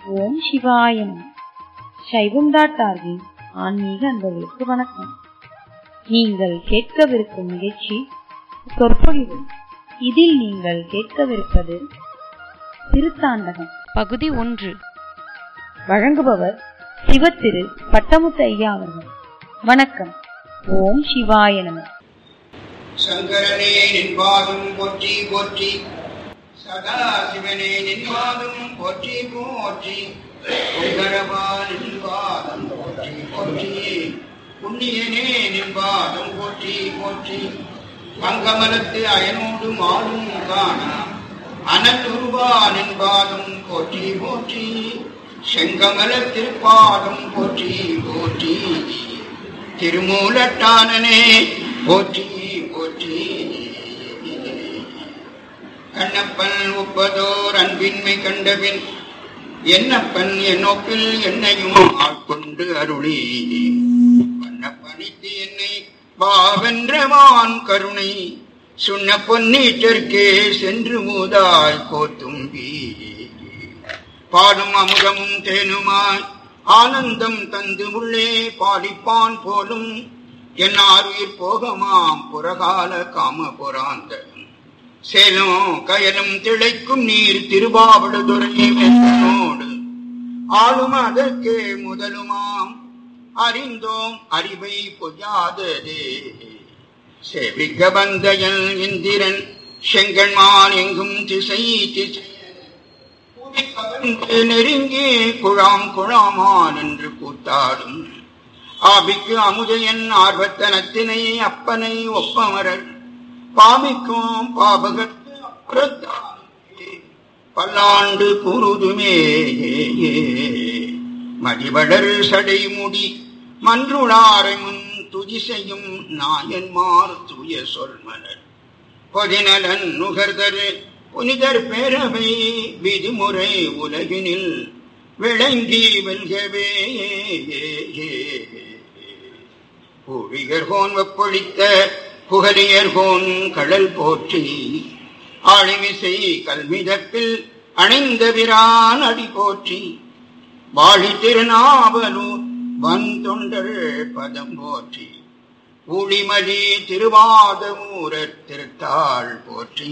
ஓம் சிவாயம் சைவம் டாட் ஆர்கின் ஆன்மீக அன்பர்களுக்கு வணக்கம் நீங்கள் கேட்கவிருக்கும் நிகழ்ச்சி சொற்பொழிவு இதில் நீங்கள் கேட்கவிருப்பது திருத்தாண்டகம் பகுதி ஒன்று வழங்குபவர் சிவத்திரு பட்டமுத்து ஐயா அவர்கள் வணக்கம் ஓம் சிவாய நம சங்கரனே நின்பாதும் போற்றி போற்றி சதாசிவனே நின்பாதும் போற்றி போற்றி உங்கரவா நின்பாதம் போற்றி போற்றி புண்ணியனே நின்பாதம் போற்றி போற்றி பங்கமலத்து அயனோடு மாலும் காணா அனலுருவா நின்பாதம் போற்றி போற்றி செங்கமல திருப்பாதம் போற்றி போற்றி திருமூலட்டானனே போற்றி போற்றி கண்ணப்பன் ஒப்பதோர் அன்பின்மை கண்டபின் என்னப்பன் என்னொப்பில் என்னையும் ஆட்கொண்டு அருளி பண்ணப்பணித்து என்னை பாவென்றவான் கருணை சுண்ண பொன்னீற்றற்கே சென்று மூதாய் கோத்தும்பி பாலும் அமுதமும் தேனுமாய் ஆனந்தம் தந்து உள்ளே பாலிப்பான் போலும் என் ஆறுயிர் போகமாம் புறகால காம புராந்தம் சேலும் கயலும் திளைக்கும் நீர் திருவாவடுதுறையோடு ஆளும் அதற்கே முதலுமாம் அறிந்தோம் அறிவை பொய்யாததே சேவிக்க வந்தயல் இந்திரன் செங்கன்மான் எங்கும் திசை திசை கவர்ந்து நெருங்கி குழாம் குழாமான் என்று கூத்தாடும் ஆபிக்கு அமுதையன் ஆர்வத்தனத்தினை அப்பனை ஒப்பமரர் பாவிக்கும் பாபகத்து அப்புறத்தானே பல்லாண்டு கூறுதுமே மடிவளர் சடை முடி மன்றுளாரை முன் துதி செய்யும் நாயன்மார் தூய சொல்மலர் பொதிநலன் நுகர்தரு புனிதர் பேரவை விதிமுறை உலகினில் விளங்கி வெல்கவே புவியர்கோன் வெப்பொழித்த புகழியர்கோன் கடல் போற்றி ஆழிமிசை கல்மிதப்பில் அணைந்த பிரான் அடி போற்றி வாழி திருநாவலூர் வந்தொண்டர் பதம் போற்றி ஊழிமதி திருவாதமூரர் திருத்தாள் போற்றி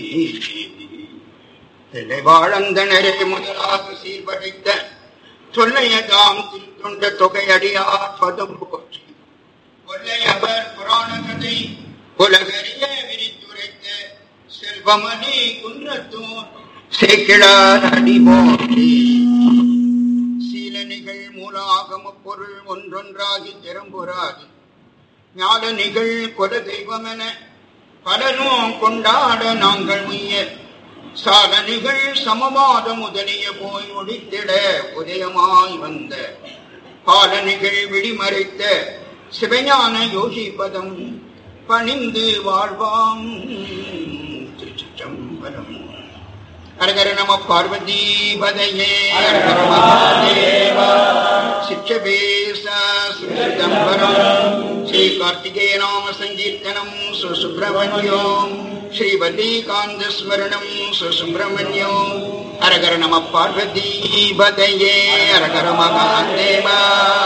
திளைவாழந்தனரே முதலாக சீர்படைத்த சொல்லையதாம் திருத்தொண்ட தொகையடியார் பதம் போற்றி கொல்லையவர் புராண கதை உலகறிய விரித்துரைத்த செல்வமணி குன்றத்தூர் சேக்கிழார் அடி போற்றி சீலனிகள் மூலாகம பொருள் ஒன்றொன்றாகி திறம்புறாது ஞாலனிகள் கொட தெய்வமென பலரும் கொண்டாட நாங்கள் உய்ய சாதனைகள் சமவாத முதலிய போய் ஒழித்திட உதயமாய் வந்த பாலனிகள் விழிமறைத்த சிவஞான யோசிப்பதம் பணிந்து வாழ்வாம் திருச்சிற்றம்பலம் அரகர நம பார்வதி பதையே அரகர மகாதேவா சிற்றபேச சிதம்பரம் ஸ்ரீ கார்த்திகேய நாம சங்கீர்த்தனம் சுசுப்பிரமணியோம் ஸ்ரீ வல்லிகாந்த ஸ்மரணம் சுசுப்பிரமணியோம் அரகர நம பார்வதி பதையே அரகர மகாதேவா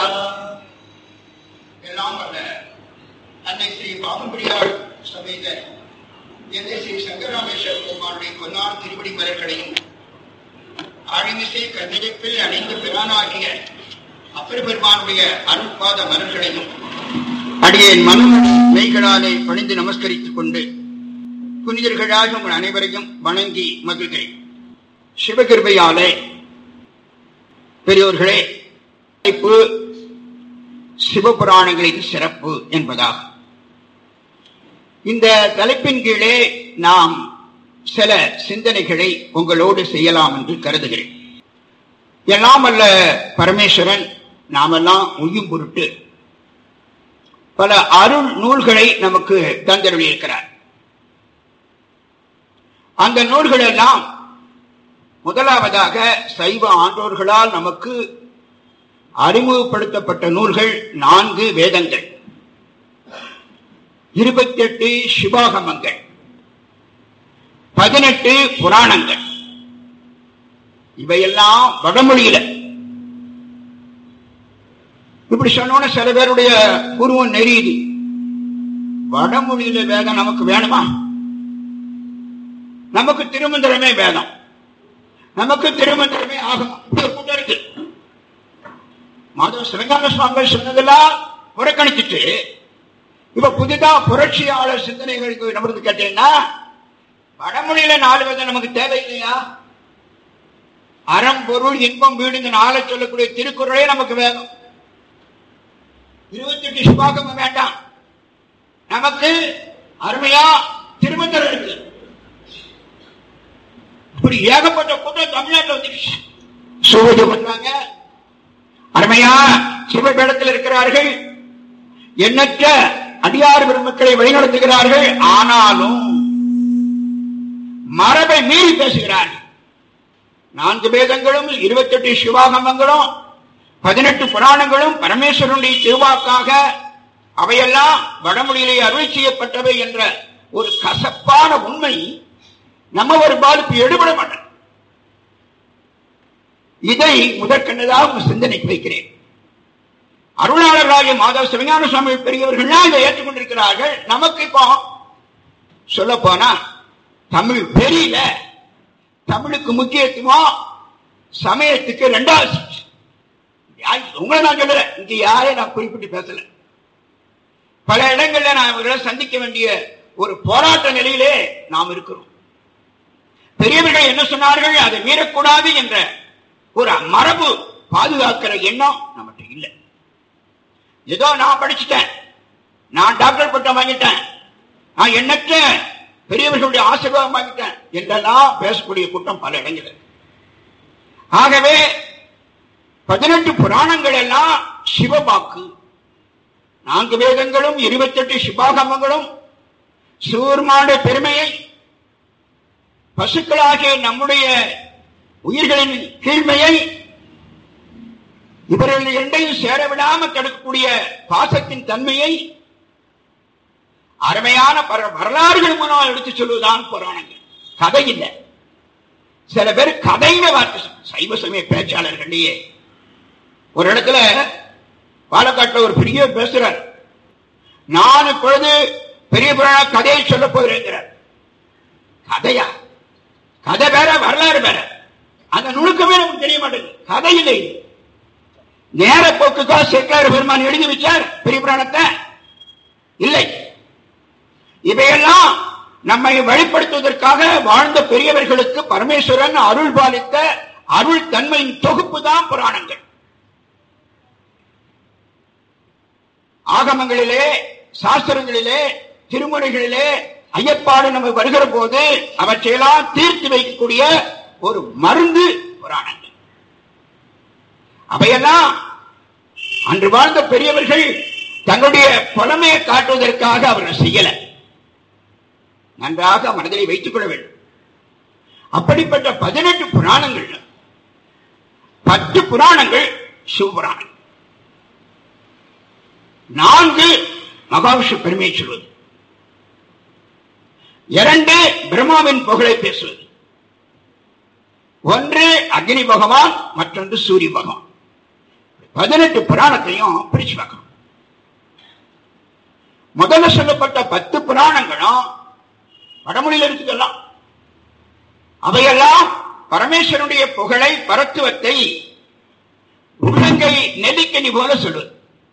எல்லாம் அல்ல அன்னை ஸ்ரீ பாபம்பிரியாள் சபையில எந்த ஸ்ரீ சங்கராமேஸ்வர பெருமானுடைய பொன்னார் திருப்படி மலர்களையும் ஆழிமிசை கண்ணிடைப்பில் அணிந்த பிரானாகிய அப்பர் பெருமானுடைய அருட்பாத மலர்களையும் அடியேன் மனம் மெய்களாலே பணிந்து நமஸ்கரித்துக் கொண்டு புனிதர்களாக உங்கள் அனைவரையும் வணங்கி மகிழ்கிறேன் சிவகிருபையாலே பெரியோர்களே தலைப்பு சிவபுராணங்களின் சிறப்பு என்பதாகும் இந்த தலைப்பின் கீழே நாம் சில சிந்தனைகளை உங்களோடு செய்யலாம் என்று கருதுகிறேன் எல்லாம் அல்ல பரமேஸ்வரன் நாமெல்லாம் உய்யும் பொருட்டு பல அருள் நூல்களை நமக்கு தந்தருளியிருக்கிறார் அந்த நூல்கள் எல்லாம் முதலாவதாக சைவ ஆண்டோர்களால் நமக்கு அறிமுகப்படுத்தப்பட்ட நூல்கள் நான்கு வேதங்கள் இருபத்தி எட்டு சிவாகமங்கள் பதினெட்டு புராணங்கள் இவையெல்லாம் வடமொழியில இப்படி சொன்னோன்னு சில பேருடைய உருவம் நெறியுது வடமொழியில வேதம் நமக்கு வேணுமா நமக்கு திருமந்திரமே வேதம் நமக்கு திருமந்திரமே ஆகும் இப்படி ஒரு கூட்டம் இருக்கு மாதவ சிவஞான சுவாமிகள் சொன்னதெல்லாம் புறக்கணிச்சுட்டு இப்ப புதிதா புரட்சியாளர் சிந்தனைகளுக்கு நம்மளுக்கு கேட்டீங்கன்னா வடமொழியில நாலு வேதம் நமக்கு தேவையில்லையா அறம் பொருள் இன்பம் வீடு இந்த நாளை சொல்லக்கூடிய திருக்குறளே நமக்கு வேணும் இருபத்தி எட்டு சுபாகம் வேண்டாம் நமக்கு அருமையா திருமந்திரம் இருக்குது இப்படி ஏகப்பட்ட கூட்டம் தமிழ்நாட்டில் வந்துருச்சு சூழல் பண்றாங்க அருமையா சிவபீடத்தில் இருக்கிறார்கள் எண்ணற்ற அடியார் பெருமக்களை வழிநடத்துகிறார்கள் ஆனாலும் மரபை மீறி பேசுகிறார்கள் நான்கு வேதங்களும் இருபத்தெட்டு சிவாகமங்களும் பதினெட்டு புராணங்களும் பரமேஸ்வரனுடைய திருவாக்காக அவையெல்லாம் வடமொழியிலே அருள் செய்யப்பட்டவை என்ற ஒரு கசப்பான உண்மை நம்ம ஒரு பாதிப்பு எடுபட மாட்டோம் இதை முதற்கண்டதாக உங்க சிந்தனைக்கு வைக்கிறேன் அருளாளராகிய மாதவ சிவஞான சுவாமி பெரியவர்கள்லாம் இதை ஏற்றுக்கொண்டிருக்கிறார்கள் நமக்கு இப்போ சொல்ல போனா தமிழ் பெரியல தமிழுக்கு முக்கியத்துவம் சமயத்துக்கு ரெண்டாவது யார் உங்களை நான் சொல்றேன் இங்க யாரையும் நான் குறிப்பிட்டு பேசல பல இடங்கள்ல நான் இவர்களை சந்திக்க வேண்டிய ஒரு போராட்ட நிலையிலே நாம் இருக்கிறோம் பெரியவர்கள் என்ன சொன்னார்கள் அதை மீறக்கூடாது என்ற ஒரு மரபு பாதுகாக்கிற எண்ணம் நம்மகிட்ட இல்லை ஏதோ நான் படிச்சுட்டேன் நான் டாக்டர் பட்டம் வாங்கிட்டேன் நான் எண்ணற்ற பெரியவர்களுடைய ஆசீர்வாதம் வாங்கிட்டேன் என்றெல்லாம் பேசக்கூடிய கூட்டம் பல இடங்களில் ஆகவே பதினெட்டு புராணங்கள் எல்லாம் சிவபாக்கு நான்கு வேதங்களும் இருபத்தெட்டு சிவாகமங்களும் சூர்மானுடைய பெருமையை பசுக்களாகிய நம்முடைய உயிர்களின் கீழ்மையை இவர்கள் இரண்டையும் சேர விடாம தடுக்கக்கூடிய பாசத்தின் தன்மையை அருமையான பர- வரலாறுகள் மூலம் எடுத்து சொல்வதுதான் புராணங்கள் கதை இல்லை சில பேர் கதைங்க வார்த்தை சொல்றாங்க. சைவ சமய பேச்சாளர்களையே ஒரு இடத்துல பாலக்காட்டுல ஒரு பெரிய பேசுறார் நான் இப்பொழுது பெரிய புராண கதையை சொல்ல போகிறேங்கிறார் கதையா கதை வேற வரலாறு வேற அந்த நுணுக்கமே நமக்கு தெரிய மாட்டேங்குது கதை இல்லை இது. நேர போக்குக்காக சேக்கார பெருமான் எழுதி வச்சார் பெரிய புராணத்தை இல்லை இவையெல்லாம் நம்மை வழிப்படுத்துவதற்காக வாழ்ந்த பெரியவர்களுக்கு பரமேஸ்வரன் அருள் பாலித்த அருள் தன்மையின் தொகுப்பு தான் புராணங்கள் ஆகமங்களிலே சாஸ்திரங்களிலே திருமுறைகளிலே ஐயப்பாடு நம்ம வருகிற போது அவற்றையெல்லாம் தீர்த்து வைக்கக்கூடிய ஒரு மருந்து புராணங்கள் அவையெல்லாம் அன்று வாழ்ந்த பெரியவர்கள் தங்களுடைய புலமையை காட்டுவதற்காக அவர்கள் செய்யல நன்றாக மனதிலே வைத்துக் கொள்ள வேண்டும் அப்படிப்பட்ட பதினெட்டு புராணங்கள் பத்து புராணங்கள் சிவபுராணங்கள் நான்கு மகாவிஷ்ணு பெருமையை சொல்வது இரண்டு பிரம்மாவின் புகழை பேசுவது ஒன்று அக்னி பகவான் மற்றொன்று சூரிய பகவான் பதினெட்டு புராணத்தையும் பிரிச்சு பார்க்கணும் முதல்ல சொல்லப்பட்ட பத்து புராணங்களும் வடமொழியில் இருக்குதெல்லாம் அவையெல்லாம் பரமேஸ்வரனுடைய புகழை பரத்துவத்தை உள்ளங்கை நெல்லிக்கனி போல சொல்வது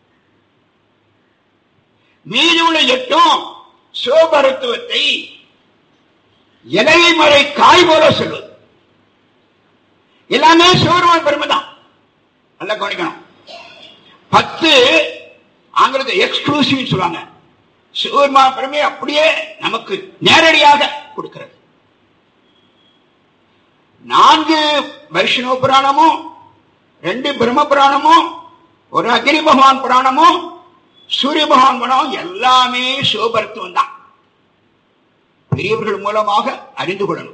மீதி உள்ள எட்டும் சிவபரத்துவத்தை இலையை மறை காய் போல சொல்வது எல்லாமே சிவருமான் பெருமை தான் நல்லா கவனிக்கணும் பத்து ஆங்கிலத்தை எக்ஸ்க்ளூசிவ் சொல்லுவாங்க சிவருமா பெருமை அப்படியே நமக்கு நேரடியாக கொடுக்கிறது நான்கு வைஷ்ணவ புராணமும் ரெண்டு பிரம்ம புராணமும் ஒரு அக்னி பகவான் புராணமும் சூரிய பகவான் புராணம் எல்லாமே சிவபரத்துவம் தான் பெரியவர்கள் மூலமாக அறிந்து கொள்ளணும்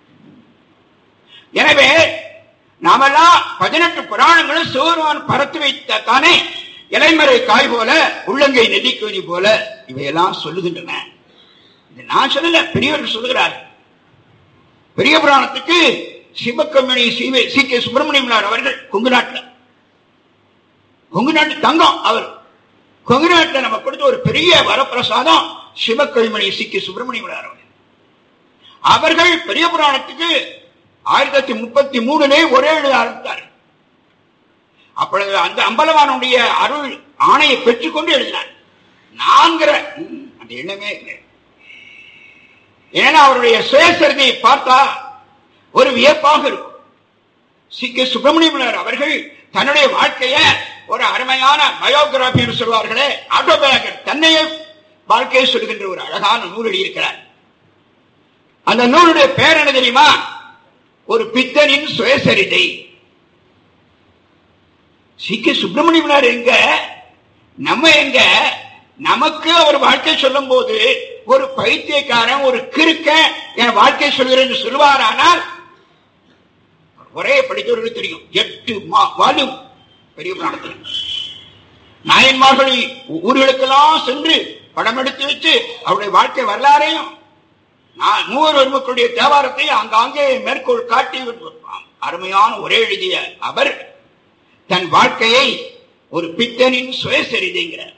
எனவே நாமெல்லாம் பதினெட்டு புராணங்களும் சிவருமான் பரத்து வைத்த தானே இலைமறை காய் போல உள்ளங்கை நெல்லிக்கோனி போல இவையெல்லாம் சொல்லுகின்றன இது நான் சொல்லல பெரியவர்கள் சொல்லுகிறார் பெரிய புராணத்துக்கு சிவக்கம்மணி சிவ சி கே சுப்பிரமணியம்லார் அவர்கள் கொங்கு நாட்டில் கொங்கு நாட்டு தங்கம் அவர் கொங்கு நாட்டில் நம்ம கொடுத்த ஒரு பெரிய வரப்பிரசாதம் சிவக்கவிமணி சி கே சுப்பிரமணியம்லார் அவர்கள் அவர்கள் பெரிய புராணத்துக்கு ஆயிரத்தி தொள்ளாயிரத்தி முப்பத்தி மூணுலே ஒரே எழுத ஆரம்பித்தார் அப்பொழுது அந்த அம்பலவானுடைய அருள் ஆணையை பெற்றுக்கொண்டு எழுதினார் நான்கிற ம், அந்த எண்ணமே இல்லை ஏன்னா அவருடைய சுயசரிதையை பார்த்தா ஒரு வியப்பாக இருக்கும் சி கே சுப்பிரமணியன் அவர்கள் தன்னுடைய வாழ்க்கைய ஒரு அருமையான பயோகிராபி என்று சொல்வார்களே ஆட்டோபயோகிராபி தன்னையே வாழ்க்கையை சொல்கின்ற ஒரு அழகான நூல் எழுதியிருக்கிறார் அந்த நூலுடைய பேர் என்ன தெரியுமா ஒரு பித்தனின் சுயசரிதை சி கே சுப்பிரமணியனார் எங்க நம்ம எங்க நமக்கு அவர் வாழ்க்கை சொல்லும் போது ஒரு பைத்தியக்காரன் ஒரு கிறுக்க என் வாழ்க்கை சொல்கிறேன் என்று சொல்வாரானால் ஒரே படித்தவர்களுக்கு தெரியும் எட்டு வால்யூம் பெரிய புராணத்தில் நாயன்மார்கள் ஊர்களுக்கெல்லாம் சென்று படம் எடுத்து வச்சு அவருடைய வாழ்க்கை வரலாறையும் நான் மூவர் மக்களுடைய தேவாரத்தை ஆங்காங்கே மேற்கோள் காட்டி விட்டுருப்பான் அருமையான ஒரே எழுதிய அவர் தன் வாழ்க்கையை ஒரு பித்தனின் சுயசரிதைங்கிறார்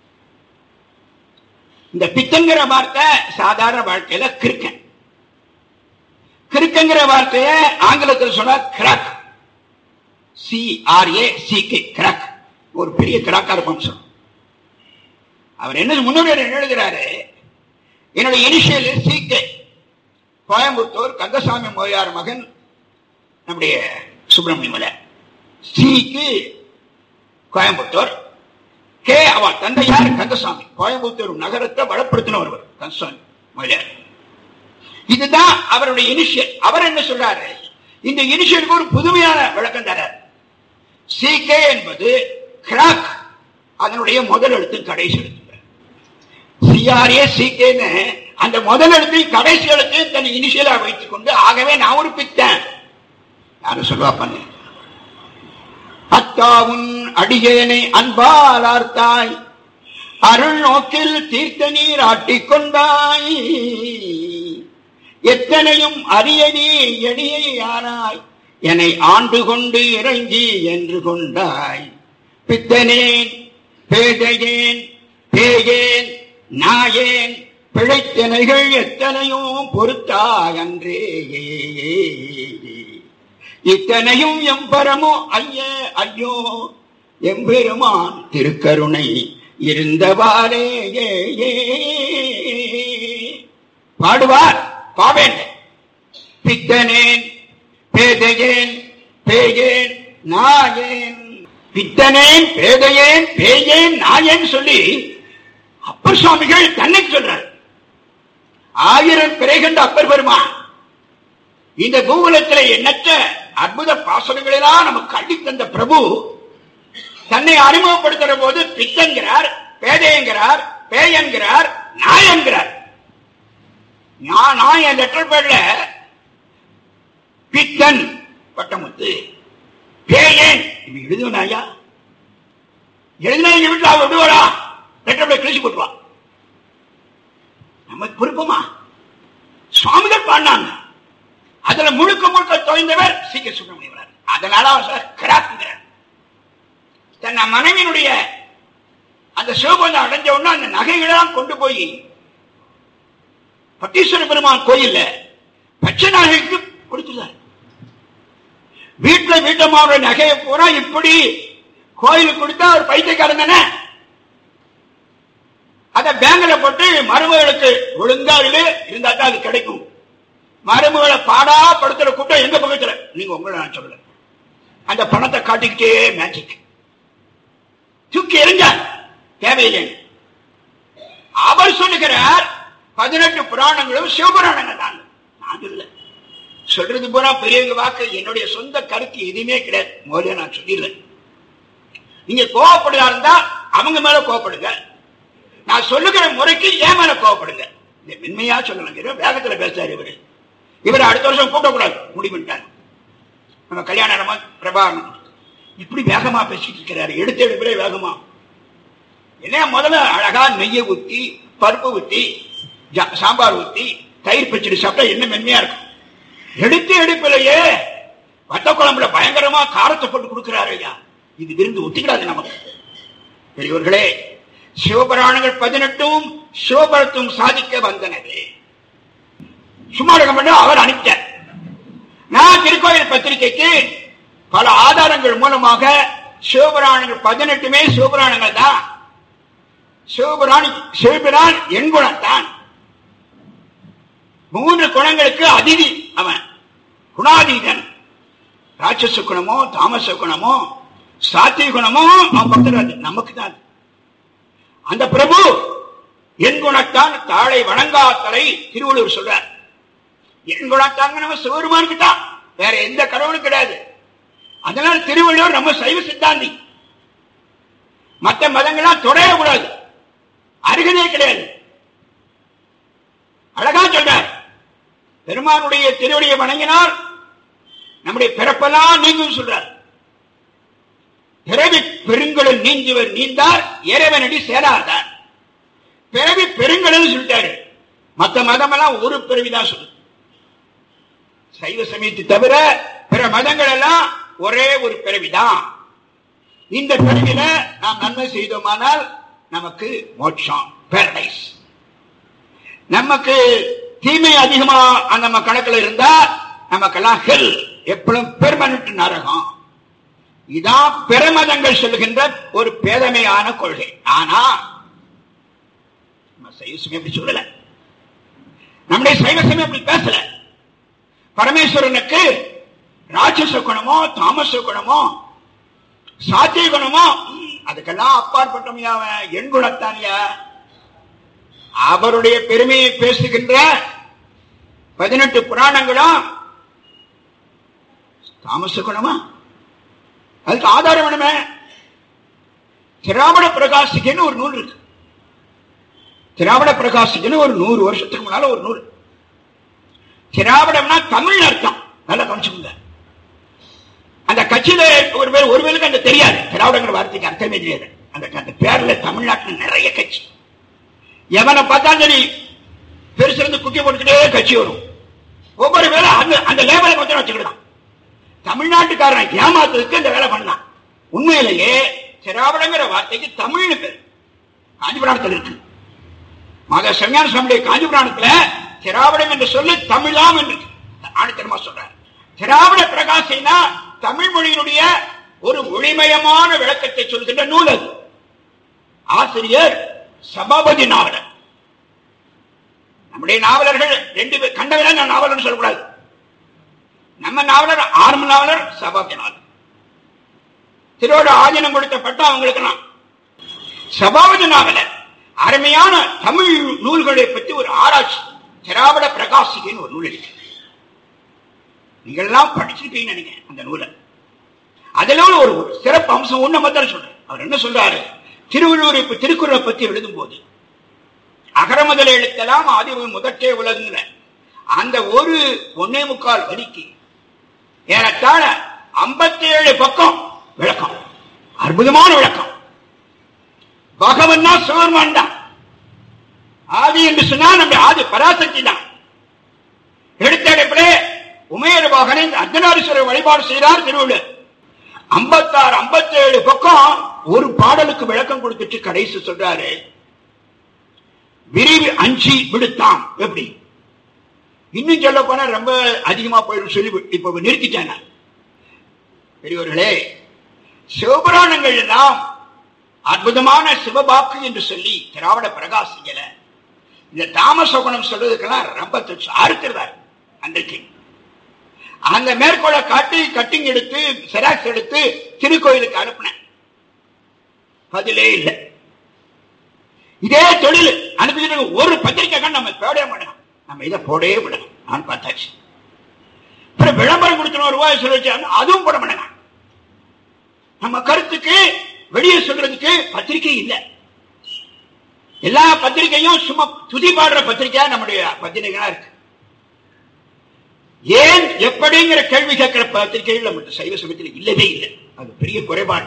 இந்த பித்தங்கிற வார்த்தை சாதாரண வாழ்க்கையில கிறுக்கன் கிறுக்கங்கிற வார்த்தைய ஆங்கிலத்தில் சொன்னா crack C R A C K crack ஒரு பெரிய கிராக்கா இருக்கும் சொல்லும் அவர் என்ன முன்னுரை எழுதுகிறாரு என்னுடைய initial C K Coimbatore Kandasamy மோயார் மகன் நம்முடைய சுப்பிரமணியமலை சிக்கு கோயம்புத்தூர் கே அவள் தந்தையார் கந்தசாமி கோயம்புத்தூர் நகரத்தை வளப்படுத்தின ஒருவர் கந்தசாமி மொழியார் இதுதான் அவருடைய இனிஷியல் அவர் என்ன சொல்றாரு இந்த இனிஷியலுக்கு ஒரு புதுமையான விளக்கம் தரார் சி கே என்பது கிராக் அதனுடைய முதல் எழுத்து கடைசி எழுத்து சிஆர்ஏ சிகேன்னு அந்த முதல் எழுத்தையும் கடைசி எழுத்தையும் தன் இனிஷியலா வைத்துக் கொண்டு ஆகவே நான் ஒரு பித்தன் யாரும் சொல்லுவா பண்ணு அத்தாவுன் அடியேனை அன்பால் ஆர்த்தாய் அருள் நோக்கில் தீர்த்த நீர் ஆட்டிக்கொண்டாய் எத்தனையும் அரியணி எடியை யாராய் என்னை ஆண்டு கொண்டு இறங்கி என்று கொண்டாய் பித்தனேன் பேதையேன் பேயேன் நாயேன் பிழைத்தனைகள் எத்தனையும் பொறுத்தாய் அன்றே இத்தனையும் எம்பரமோ ஐய ஐயோ எம்பெருமான் திருக்கருணை இருந்தவாறே ஏ, ஏ. பாடுவார் பாவேன் பித்தனேன் பேதையேன் பேயேன் நாயேன் பித்தனேன் பேதையேன் பேயேன் நாயேன் சொல்லி அப்பர் சுவாமிகள் தன்னை சொல்றார் ஆயிரம் பிறை கண்ட அப்பர் பெருமான் இந்த பூகுலத்தில் எண்ணற்ற அற்புத பாசனங்களெல்லாம் நமக்கு அள்ளி தந்த பிரபு தன்னை அறிமுகப்படுத்துற போது பித்தன்கிறார் பேதையங்கிறார் பேயன்கிறார் நாயன்கிறார் நான் நான் என் லெட்டர் பேர்ல பித்தன் பட்டமுத்து பேயன் இது எழுதுவனாயா எழுதினா எங்க வீட்டுல அவ விடுவாரா லெட்டர் பேர் கிழிச்சு போட்டுவான் நமக்கு பொறுப்புமா சுவாமிகள் பாடினாங்க அதுல முழுக்க முழுக்க தொலைந்தவர் சி கே சுப்பிரமணியவர் அதனால அவர் சார் கிராக்குங்கிறார் தன் மனைவியினுடைய அந்த சிவபந்தம் அடைஞ்ச உடனே அந்த நகைகளெல்லாம் கொண்டு போய் பட்டீஸ்வர பெருமான் கோயில்ல பச்சை நகைக்கு கொடுத்துருந்தார் வீட்டுல வீட்டம்மாவோட நகையை பூரா இப்படி கோயிலுக்கு கொடுத்தா ஒரு பைத்தியக்காரன் தானே அத பேங்க்ல போட்டு மருமகளுக்கு ஒழுங்கா இல்லை இருந்தா தான் அது கிடைக்கும் மருமகளை பாடா படுத்துற கூட்டம் எங்க பக்கத்துல நீங்க உங்களை நான் சொல்லல அந்த பணத்தை காட்டிக்கிட்டே மேஜிக் தூக்கி எறிஞ்சார் தேவையில்லை அவர் சொல்லுகிறார் பதினெட்டு புராணங்களும் சிவபுராணங்கள் தான் நான் இல்ல சொல்றது பூரா பெரியவங்க வாக்கு என்னுடைய சொந்த கருத்து எதுவுமே கிடையாது முதல்ல நான் சொல்லிடுறேன் நீங்க கோவப்படுதா இருந்தா அவங்க மேல கோவப்படுங்க நான் சொல்லுகிற முறைக்கு ஏன் மேல கோவப்படுங்க இந்த மென்மையா சொல்லணும் வேகத்துல பேசுறாரு இவரு இவர் அடுத்த வருஷம் கூட்டக்கூடாது முடிவுட்டார் நம்ம கல்யாண பிரபாகரன் இப்படி வேகமா பேசிட்டு இருக்கிறாரு எடுத்து எடுக்கிறே வேகமா என்ன முதல்ல அழகா நெய்யை ஊத்தி பருப்பு ஊத்தி ஜா- சாம்பார் ஊத்தி தயிர் பச்சடி சாப்பிட்டா என்ன மென்மையா இருக்கும் எடுத்து எடுப்பிலேயே வத்த குழம்புல பயங்கரமா காரத்தை போட்டு கொடுக்கிறாரு ஐயா இது விருந்து ஒத்துக்கிறாது நமக்கு பெரியவர்களே சிவபுராணங்கள் பதினெட்டும் சிவபுரத்தும் சாதிக்க வந்தனவே சும்மா இருக்க மட்டும் அவர் அனுப்பிட்டார் நான் திருக்கோயில் பத்திரிகைக்கு பல ஆதாரங்கள் மூலமாக சிவபுராணங்கள் பதினெட்டுமே சிவபுராணங்கள் தான் சிவபுராணி சிவபிரான் என் குணத்தான் மூன்று குணங்களுக்கு அதிதி அவன் குணாதீதன் ராட்சச குணமோ தாமச குணமோ சாத்திய குணமோ அவன் பக்தராஜ் நமக்கு தான் அந்த பிரபு என் குணத்தான் தாளை வணங்காத்தலை திருவள்ளுவர் சொல்றார் என் குணத்தாங்க நம்ம சிவருமானுக்கு தான் வேற எந்த கடவுளும் கிடையாது அதனால திருவள்ளுவர் நம்ம சைவ சித்தாந்தி மற்ற மதங்கள்லாம் தொடைய கூடாது அருகதே கிடையாது அழகா சொல்றார் பெருமானுடைய திருவடியை வணங்கினால் நம்முடைய பிறப்பெல்லாம் நீங்கும் சொல்றார் பிறவி பெருங்கடல் நீந்துவர் நீந்தார் இறைவனடி சேராதார் பிறவி பெருங்கடல் சொல்லிட்டாரு மத்த மதமெல்லாம் ஒரு பிறவிதான் சொல்லு சைவ சமயத்தை தவிர பிற மதங்கள் எல்லாம் ஒரே ஒரு பிறவிதான் இந்த பிறவில நாம் நன்மை செய்தோமானால் நமக்கு மோட்சம் பேரடைஸ் நமக்கு தீமை அதிகமா நம்ம கணக்குல இருந்தா நமக்கெல்லாம் ஹெல் எப்பளும் பெர்மனன்ட் நரகம் இதான் பெருமதங்கள் சொல்லுகின்ற ஒரு பேதமையான கொள்கை ஆனா நம்ம சைவ சமயம் அப்படி சொல்லல நம்முடைய சைவ சமயம் அப்படி பேசல பரமேஸ்வரனுக்கு ராட்சச குணமோ தாமச குணமோ சாத்திய குணமோ ம், அதுக்கெல்லாம் அப்பாற்பட்டமையா அவன் என் குணத்தானியா அவருடைய பெருமையை பேசுகின்ற பதினெட்டு புராணங்களும் தாமச குணமா அதுக்கு ஆதாரம் வேணுமே திராவிட பிரகாசிகன்னு ஒரு நூல் இருக்கு திராவிட பிரகாசிகன்னு ஒரு நூறு வருஷத்துக்கு முன்னால ஒரு நூல் திராவிடம்னா தமிழ் அர்த்தம் நல்லா கவனிச்சுக்கோங்க அந்த கட்சியில ஒரு பேர் ஒரு பேருக்கு அந்த தெரியாது திராவிடங்கிற வார்த்தைக்கு அர்த்தமே தெரியாது அந்த அந்த பேர்ல தமிழ்நாட்டுல நிறைய கட்சி எவனை பார்த்தாலும் சரி பெருசுல இருந்து குட்டி போட்டுக்கிட்டே கட்சி வரும் ஒவ்வொரு வேலை அந்த அந்த லேபலை கொஞ்சம் வச்சுக்கிட்டான் தமிழ்நாட்டுக்காரன் ஏமாத்துறதுக்கு இந்த வேலை பண்ணான் உண்மையிலேயே திராவிடங்கிற வார்த்தைக்கு தமிழ்னு பேர் காஞ்சிபுராணத்தில் இருக்கு மத சன்னியான சுவாமியுடைய காஞ்சிபுராணத்துல திராவிடம் என்று சொல்லி தமிழாம் என்று ஆணித்தரமா சொல்றார் திராவிட பிரகாசினா தமிழ் மொழியினுடைய ஒரு ஒளிமயமான விளக்கத்தை சொல்கின்ற நூல் அது ஆசிரியர் சபாபதி நாவலர் நம்முடைய நாவலர்கள் ரெண்டு பேர் கண்டவரை நான் நாவலர் சொல்லக்கூடாது நம்ம நாவலர் ஆரம்ப நாவலர் சபாபதி நாவலர் திருவோட ஆதீனம் கொடுத்த பட்டம் அவங்களுக்கு நான் சபாபதி நாவலர் அருமையான தமிழ் நூல்களை பற்றி ஒரு ஆராய்ச்சி திராவிட பிரகாசிகின்னு ஒரு நூல் இருக்கு நீங்கள் எல்லாம் படிச்சிருப்பீங்க நீங்க அந்த நூலை அதுல ஒரு ஒரு சிறப்பு அம்சம் ஒண்ணு மாத்திரம் சொல்றேன் அவர் என்ன சொல்றாரு திருவள்ளுவர் இப்ப திருக்குறளை பத்தி எழுதும் போது அகரமுதல எழுத்தெல்லாம் ஆதி முதற்றே உலகுங்கிற அந்த ஒரு ஒன்னே முக்கால் வரிக்கு ஏறத்தாழ ஐம்பத்தி ஏழு பக்கம் விளக்கம் அற்புதமான விளக்கம் பகவன்னா சிவருமான் தான் ஆதி என்று சொன்னால் நம்முடைய ஆதி பராசக்தி தான் எடுத்தடைப்பிலே உமையர் வாகனை அர்த்தநாரீஸ்வரர் வழிபாடு செய்தார் திருவள்ளுவர் ஐம்பத்தாறு ஐம்பத்தி ஏழு பக்கம் ஒரு பாடலுக்கு விளக்கம் கொடுத்துட்டு கடைசி சொல்றாரு விரிவு அஞ்சி விடுத்தாம் எப்படி இன்னும் சொல்ல போனா ரொம்ப அதிகமா போயிடும் சொல்லி இப்ப நிறுத்திட்டேன் நான். பெரியவர்களே சிவபுராணங்கள் எல்லாம் அற்புதமான சிவபாக்கு என்று சொல்லி திராவிட பிரகாசிக்கல இந்த தாமச குணம் சொல்றதுக்கெல்லாம் ரொம்ப அறுத்துறாரு அன்றைக்கு அந்த மேற்கோளை காட்டி கட்டிங் எடுத்து செராக்ஸ் எடுத்து திருக்கோயிலுக்கு அனுப்பினேன் பதிலே இல்லை இதே தொழில் அனுப்பிட்டு ஒரு பத்திரிக்கை நம்ம போடவே மாட்டோம் நம்ம இதை போடவே விடணும் நான் பார்த்தாச்சு அப்புறம் விளம்பரம் கொடுக்கணும் ஒரு ரூபாய் சொல்லி வச்சாங்க அதுவும் போட மாட்டேங்க நம்ம கருத்துக்கு வெளியே சொல்றதுக்கு பத்திரிகை இல்லை எல்லா பத்திரிகையும் சும்மா துதி பாடுற பத்திரிகையா நம்முடைய பத்திரிகைகளா இருக்கு ஏன் எப்படிங்கிற கேள்வி கேட்கிற பத்திரிகைகள் நம்ம சைவ சமயத்தில் இல்லவே இல்லை அது பெரிய குறைபாடு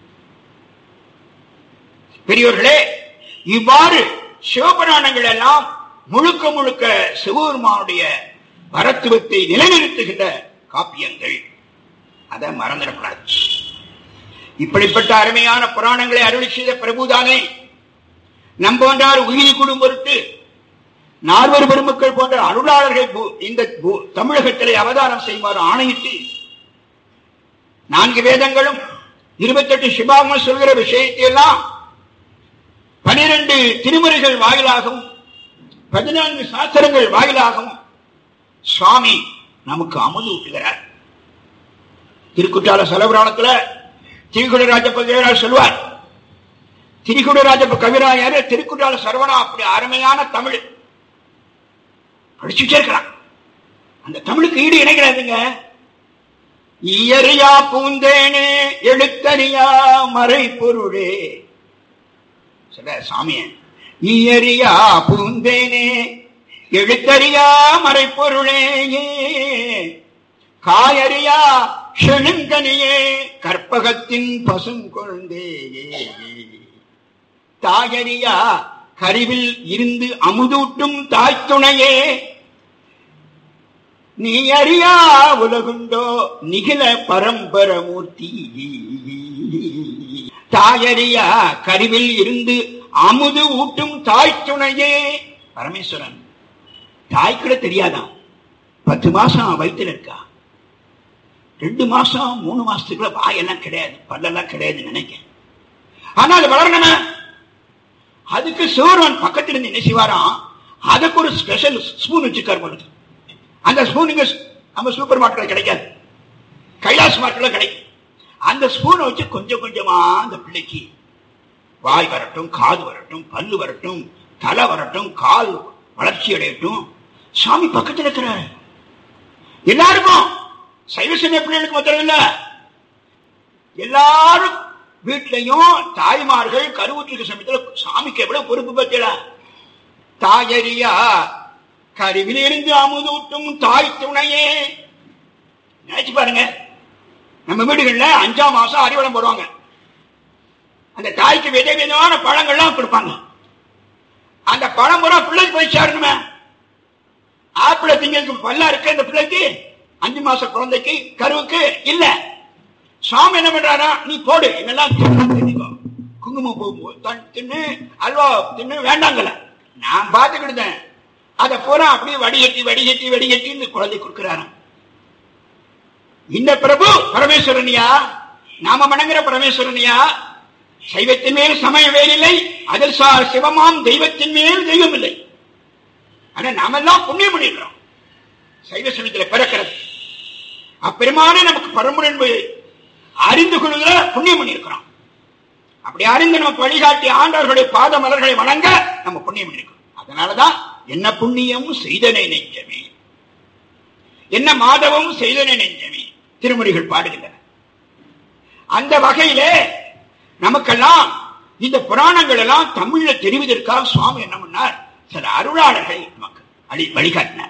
பெரியோர்களே இவ்வாறு சிவபுராணங்கள் எல்லாம் முழுக்க முழுக்க சிவபெருமானுடைய பரத்துவத்தை நிலைநிறுத்துகின்ற காப்பியங்கள் அதை மறந்துடக்கூடாது இப்படிப்பட்ட அருமையான புராணங்களை அருளி செய்த பிரபுதானே நம்போன்றார் உயிர் குடும் பொருட்டு நால்வர் பெருமக்கள் போன்ற அருளாளர்கள் பூ- இந்த பூ- தமிழகத்திலே அவதாரம் செய்யுமாறு ஆணையிட்டு நான்கு வேதங்களும் இருபத்தெட்டு சிபாகமும் சொல்கிற விஷயத்தை எல்லாம் பனிரெண்டு திருமுறைகள் வாயிலாகவும் பதினான்கு சாஸ்திரங்கள் வாயிலாகவும் சுவாமி நமக்கு அமுது ஊட்டுகிறார் திருக்குற்றால செலவுராணத்துல திரிகுடராஜப்ப கவிராஜ் சொல்வார் திரிகுடராஜப்ப கவிராயர் திருக்குற்றால சரவணா அப்படி அருமையான தமிழ் படிச்சுட்டே இருக்கலாம் அந்த தமிழுக்கு ஈடு இணைகிறாதுங்க இயறியா பூந்தேனே எழுத்தறியா மறை பொருளே சொல்ல சாமிய இயறியா பூந்தேனே எழுத்தறியா மறை பொருளே காயறியா செழுங்கனியே கற்பகத்தின் பசுங்கொழுந்தேயே தாயறியா கருவில் இருந்து அமுதூட்டும் தாய்த்துணையே நீ அறியா உலகுண்டோ நிகில பரம்பரமூர்த்தி தாயறியா கருவில் இருந்து அமுது ஊட்டும் தாய்த்துணையே பரமேஸ்வரன் தாய் கூட தெரியாதான் பத்து மாசம் வயிற்றுல இருக்கா ரெண்டு மாசம் மூணு மாசத்துக்குள்ள வாயெல்லாம் கிடையாது பல்லெல்லாம் கிடையாதுன்னு நினைக்கிறேன் ஆனா அது வளரணுமே அதுக்கு சிவருவன் பக்கத்துல இருந்து என்ன செய்வாராம் அதுக்கு ஒரு ஸ்பெஷல் ஸ்பூன் வச்சுக்கார் பொழுது அந்த ஸ்பூன் இங்க நம்ம சூப்பர் மார்க்கெட்ல கிடைக்காது கைலாஸ் மார்க்கெட்ல கிடைக்கும் அந்த ஸ்பூனை வச்சு கொஞ்சம் கொஞ்சமா அந்த பிள்ளைக்கு வாய் வரட்டும் காது வரட்டும் பல்லு வரட்டும் தலை வரட்டும் கால் வளர்ச்சி அடையட்டும் சாமி பக்கத்துல இருக்கிறாரு எல்லாருக்கும் சைவ சமய பிள்ளைகளுக்கு மாத்திரம் இல்ல எல்லாரும் வீட்லயும் தாய்மார்கள் கருவுற்றிருக்க சமயத்துல சாமிக்கு எவ்வளவு பொறுப்பு பத்தில தாயறியா கருவிலிருந்து அமுதூட்டும் தாய் துணையே நினைச்சு பாருங்க நம்ம வீடுகள்ல அஞ்சாம் மாசம் அறிவளம் போடுவாங்க அந்த தாய்க்கு வித விதமான பழங்கள்லாம் கொடுப்பாங்க அந்த பழம் பூரா பிள்ளைக்கு போய் சேரணுமே ஆப்பிள திங்களுக்கு பல்லா இருக்கு அந்த பிள்ளைக்கு அஞ்சு மாச குழந்தைக்கு கருவுக்கு இல்ல சாமி என்ன பண்றாரா நீ போடு என்னெல்லாம் தின்னுக்கோ குங்குமம் பூ தன் தின்னு அல்வா தின்னு வேண்டாங்கல நான் பார்த்துக்கிட்டேன் அதை பூரா அப்படியே வடிகட்டி வடிகட்டி வடிகட்டி இந்த குழந்தை கொடுக்கிறாராம் இந்த பிரபு பரமேஸ்வரனியா நாம வணங்குற பரமேஸ்வரனியா சைவத்தின் மேல் சமய வேறில்லை அதில் சார் சிவமாம் தெய்வத்தின் மேல் தெய்வம் இல்லை ஆனா நாமெல்லாம் புண்ணியம் பண்ணிடுறோம் சைவ சமயத்தில் பிறக்கிறது அப்பெருமானே நமக்கு பரம்பரை என்பது அறிந்து கொள்கிற புண்ணியம் பண்ணியிருக்கிறோம் அப்படி அறிந்து நமக்கு வழிகாட்டி ஆண்டவர்களுடைய பாத மலர்களை வணங்க நம்ம புண்ணியம் பண்ணியிருக்கிறோம் அதனாலதான் என்ன புண்ணியம் செய்தனை நெஞ்சமே என்ன மாதவம் செய்தனை நெஞ்சமே திருமுறைகள் பாடுகின்றன அந்த வகையிலே நமக்கெல்லாம் இந்த புராணங்கள் எல்லாம் தமிழ்ல தெரிவதற்காக சுவாமி என்ன பண்ணார் சில அருளாளர்கள் நமக்கு அழி வழிகாட்டினார்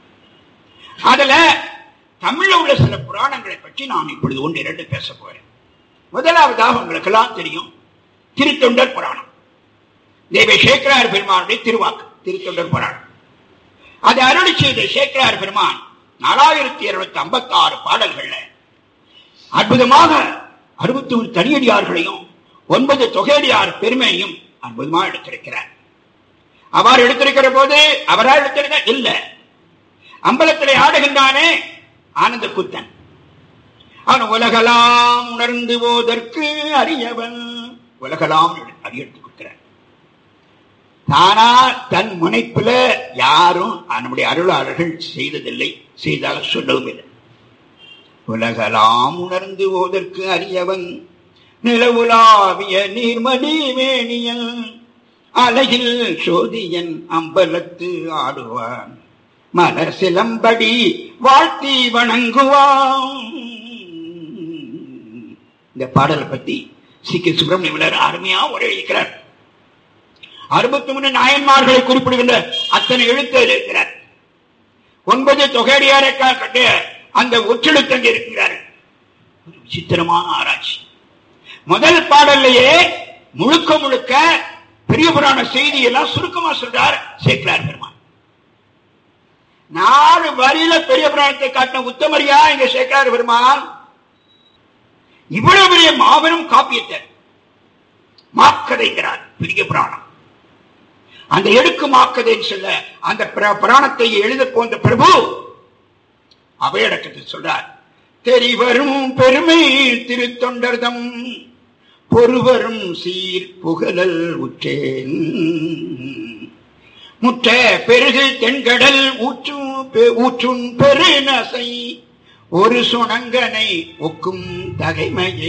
அதுல தமிழ்ல உள்ள சில புராணங்களை பற்றி நான் இப்பொழுது ஒன்று இரண்டு பேச போறேன் முதலாவதாக உங்களுக்கு எல்லாம் தெரியும் திருத்தொண்டர் புராணம் தேவ சேக்கரார் பெருமானுடைய திருவாக்கு திருத்தொண்டர் புராணம் அது அருளி செய்த சேக்கரார் பெருமான் நாலாயிரத்தி இருநூத்தி ஐம்பத்தி ஆறு பாடல்கள்ல அற்புதமாக அறுபத்தி ஒரு தனியடியார்களையும் ஒன்பது தொகையடியார் பெருமையையும் அற்புதமாக எடுத்திருக்கிறார் அவர் எடுத்திருக்கிற போது அவரால் எடுத்திருக்க இல்ல அம்பலத்திலே ஆடுகின்றானே ஆனந்த கூத்தன் அவன் உலகலாம் உணர்ந்து போதற்கு அறியவன் உலகலாம் அறியெடுத்து கொடுக்கிறார் தானா தன் முனைப்புல யாரும் நம்முடைய அருளாளர்கள் செய்ததில்லை செய்தால் சொல்லவும் இல்லை உலகலாம் உணர்ந்து போதற்கு அறியவன் நிலவுலாவிய நீர்மடி மேனியன் அழகில் சோதியன் அம்பலத்து ஆடுவான் மலர் சிலம்படி வாழ்த்தி வணங்குவான் இந்த பாடலை பத்தி சி கே சுப்பிரமணியம் அருமையா உரையிக்கிறார் அறுபத்தி மூணு நாயன்மார்களை குறிப்பிடுகின்ற அத்தனை எழுத்து இருக்கிறார் ஒன்பது தொகையடியாரை கட்ட அந்த ஒற்றெழுத்தங்க இருக்கிறார் ஒரு விசித்திரமான ஆராய்ச்சி முதல் பாடல்லையே முழுக்க முழுக்க பெரிய புராண செய்தி எல்லாம் சுருக்கமா சொல்றார் சேக்கலார் பெருமான் நாலு வரியில பெரிய புராணத்தை காட்டின உத்தமரியா இங்க சேர்க்கிறார் பெருமான் இவ்வளவு பெரிய மாபெரும் காப்பியத்தை மாக்கதைங்கிறார் பெரிய புராணம் அந்த எடுக்கு மாக்கதைன்னு சொல்ல அந்த பிர- புராணத்தை எழுத போன்ற பிரபு அவையடக்கத்தில் சொல்றார் தெரிவரும் பெருமை திருத்தொண்டர்தம் பொறுவரும் சீர் புகழல் உற்றேன் முற்ற பெருகு தென்கடல் ஊற்றும் பெ- ஊற்றும் பெருநசை ஒரு சுணங்கனை ஒக்கும் தகைமையே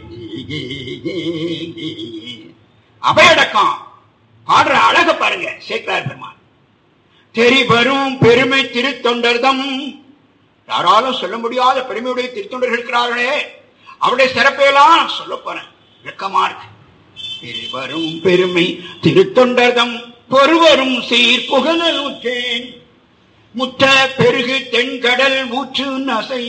அவையடக்கம் பாடுற அழக பாருங்க சேக்கலார் பெருமான் தெரிவரும் பெருமை திருத்தொண்டர்தம் யாராலும் சொல்ல முடியாத பெருமையுடைய திருத்தொண்டர்கள் இருக்கிறார்களே அவருடைய சிறப்பையெல்லாம் சொல்ல போறேன் வெக்கமா இருக்கு திருவரும் பெருமை திருத்தொண்டர்தம் பொறுவரும் சீர் புகழல் உற்றேன் முற்ற பெருகு தென்கடல் ஊற்று நசை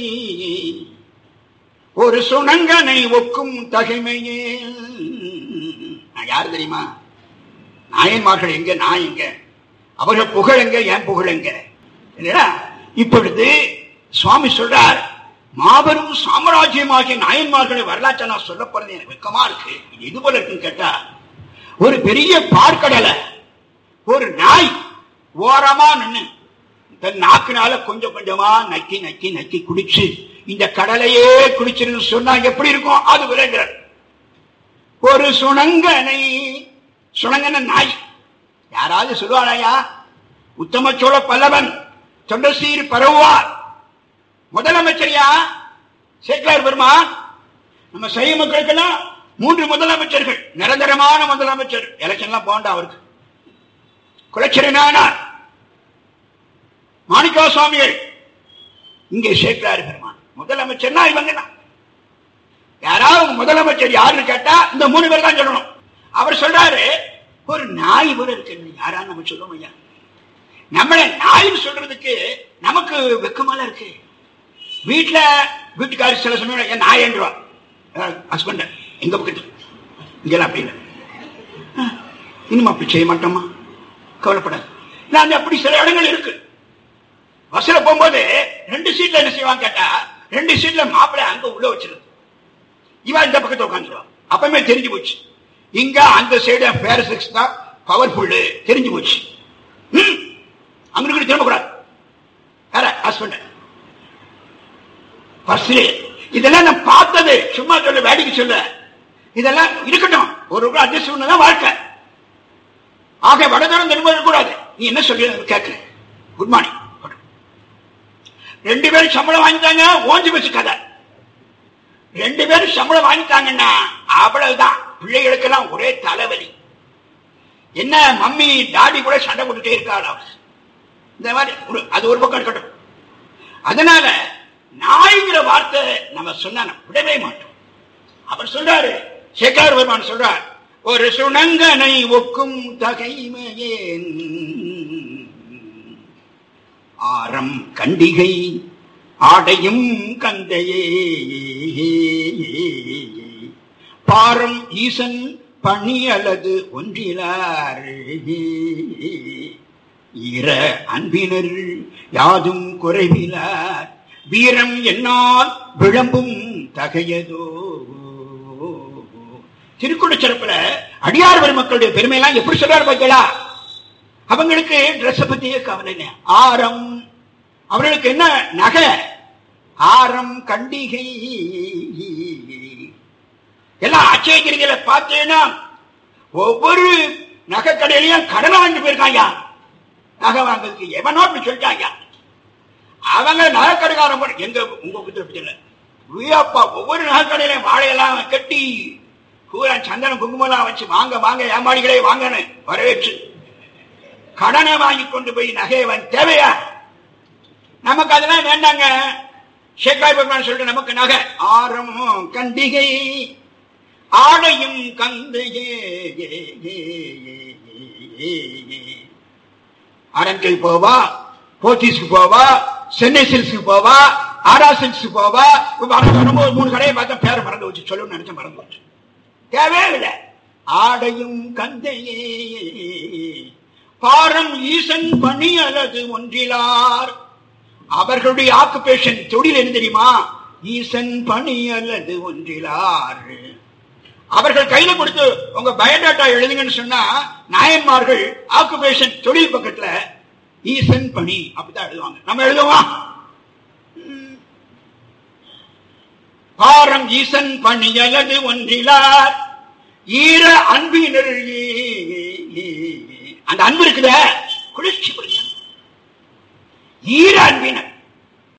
ஒரு சுணங்கனை ஒக்கும் தகைமையே நான் யார் தெரியுமா நாயன்மார்கள் எங்க நான் எங்க அவர்கள் புகழ் எங்க என் புகழ் எங்க இல்லையா இப்பொழுது சுவாமி சொல்றார் மாபெரும் சாம்ராஜ்யமாகிய நாயன்மார்களை வரலாற்றை நான் சொல்ல போறது எனக்கு வெக்கமா இருக்கு இது எது போல இருக்குன்னு கேட்டா ஒரு பெரிய பார்க்கடலை ஒரு நாய் ஓரமா நின்னு தன் நாக்குனால கொஞ்சம் கொஞ்சமா நக்கி நக்கி நக்கி குடிச்சு இந்த கடலையே குடிச்சிருந்து சொன்னா எப்படி இருக்கும் அது விளைங்கிறார் ஒரு சுணங்கனை சுணங்கன நாய் யாராவது சொல்லுவாளையா உத்தம சோழ பல்லவன் தொண்டசீர் பரவுவார் முதலமைச்சரியா சேக்கலார் பெருமான் நம்ம சைவ மக்களுக்கெல்லாம் மூன்று முதலமைச்சர்கள் நிரந்தரமான முதலமைச்சர் எலெக்ஷன்லாம் போண்டா அவருக்கு குலச்சிரனானார் மாணிக்கா சுவாமிகள் இங்கே சேக்கலார் பெருமான் முதலமைச்சர்னா இவங்க தான் யாராவது முதலமைச்சர் யாருன்னு கேட்டா இந்த மூணு பேர் தான் சொல்லணும் அவர் சொல்றாரு ஒரு நாய் கூட இருக்கு யாரான்னு நம்ம சொல்லுவோம் ஐயா நம்மள நாய்னு சொல்றதுக்கு நமக்கு வெக்கமால இருக்கு வீட்டுல வீட்டுக்காரி சில சமயம் என் நாய் என்றுவா ஹஸ்பண்ட் எங்க பக்கத்து இங்கெல்லாம் அப்படி இல்லை இனிமே அப்படி செய்ய மாட்டோமா கவலைப்படாது நான் அப்படி சில இடங்கள் இருக்கு பஸ்ல போகும்போது ரெண்டு சீட்ல என்ன செய்வான் கேட்டா ரெண்டு சீட்ல மாப்பிள்ளை அங்க உள்ள வச்சிருக்கு இவன் இந்த பக்கத்துல உட்காந்துருவான் அப்பமே தெரிஞ்சு போச்சு இங்க அந்த சைடு பேரசிக்ஸ் தான் பவர்ஃபுல் தெரிஞ்சு போச்சு ம், அங்க இருக்கு திரும்ப கூடாது யார ஹஸ்பண்ட் பஸ்ல இதெல்லாம் நான் பார்த்தது சும்மா சொல்ல வேடிக்கை சொல்ல இதெல்லாம் இருக்கட்டும் ஒரு அட்ஜஸ்ட் பண்ணதான் வாழ்க்கை ஆக வடதரம் திரும்ப கூடாது நீ என்ன சொல்லி கேட்கிறேன் குட் மார்னிங் ரெண்டு பேரும் சம்பளம் வாங்கிட்டாங்க ஓஞ்சி வச்சு கதை ரெண்டு பேரும் சம்பளம் வாங்கிட்டாங்கன்னா அவ்வளவுதான் பிள்ளைகளுக்கெல்லாம் ஒரே தலைவலி என்ன மம்மி டாடி கூட சண்டை போட்டுட்டே இருக்காள் அவ. இந்த மாதிரி ஒரு- அது ஒரு பக்கம் இருக்கட்டும் அதனால நாய்ங்கிற வார்த்தை நம்ம சொன்னா நம்ம விடவே மாட்டோம் அவர் சொல்றாரு சேகர் வருமான் சொல்றார் ஒரு சுணங்கனை ஒக்கும் தகைமையேன் ஆரம் கண்டிகை ஆடையும் கந்தையே பாரம் ஈசன் பணி அல்லது ஒன்றிலார் ஈர அன்பினர் யாதும் குறைவிலார் வீரம் என்னால் விளம்பும் தகையதோ திருக்குறள் சிறப்புல அடியார் பெருமக்களுடைய பெருமையெல்லாம் எப்படி சொல்றாரு பார்த்தீங்களா அவங்களுக்கு ட்ரெஸ் பத்தியே கவலை இல்லை ஆரம் அவர்களுக்கு என்ன நகை ஆரம் கண்டிகை எல்லாம் அச்சயகிரிகளை பார்த்தேன்னா ஒவ்வொரு நகை கடையிலையும் கடனை வாங்கி போயிருக்காங்க நகை வாங்குறதுக்கு எவனோ அப்படி சொல்லிட்டாங்க அவங்க நகை கடைக்காரன் போய் எங்க உங்க குத்திர வியப்பா ஒவ்வொரு நகை கடையிலையும் வாழையெல்லாம் கட்டி பூரா சந்தனம் குங்குமம்லாம் வச்சு வாங்க வாங்க ஏமாளிகளே வாங்கன்னு வரவேற்று கடனை வாங்கி கொண்டு போய் நகையை வாங்கி தேவையா நமக்கு அதெல்லாம் வேண்டாங்க ஷேக்காய் பகவான் சொல்லிட்டு நமக்கு நகை ஆரம் கண்டிகை ஆடையும் கந்தையே அரண்கை போவா போத்தீஸ்க்கு போவா சென்னை சில்க்ஸ்க்கு போவா ஆரா சில்க்ஸ்க்கு போவா இப்ப வர- வரும்போது மூணு கடையை பார்த்தா பேரை மறந்து வச்சு சொல்லணும்னு நினைச்ச மறந்து வச்சு தேவையே இல்லை ஆடையும் கந்தையே பாரம் ஈசன் பணி அல்லது ஒன்றிலார் அவர்களுடைய ஆக்குபேஷன் தொழில் என்ன தெரியுமா ஈசன் பணி அல்லது ஒன்றிலார் அவர்கள் கையில கொடுத்து உங்க பயோடாட்டா எழுதுங்கன்னு சொன்னா நாயன்மார்கள் ஆக்குபேஷன் தொழில் பக்கத்துல ஈசன் பணி அப்படிதான் எழுதுவாங்க நம்ம எழுதுவோம் பாரம் ஈசன் பணி அல்லது ஒன்றிலார் ஈர அன்பினர் அந்த அன்பு இருக்குத குளிர்ச்சி புரியும் ஈர அன்பினர்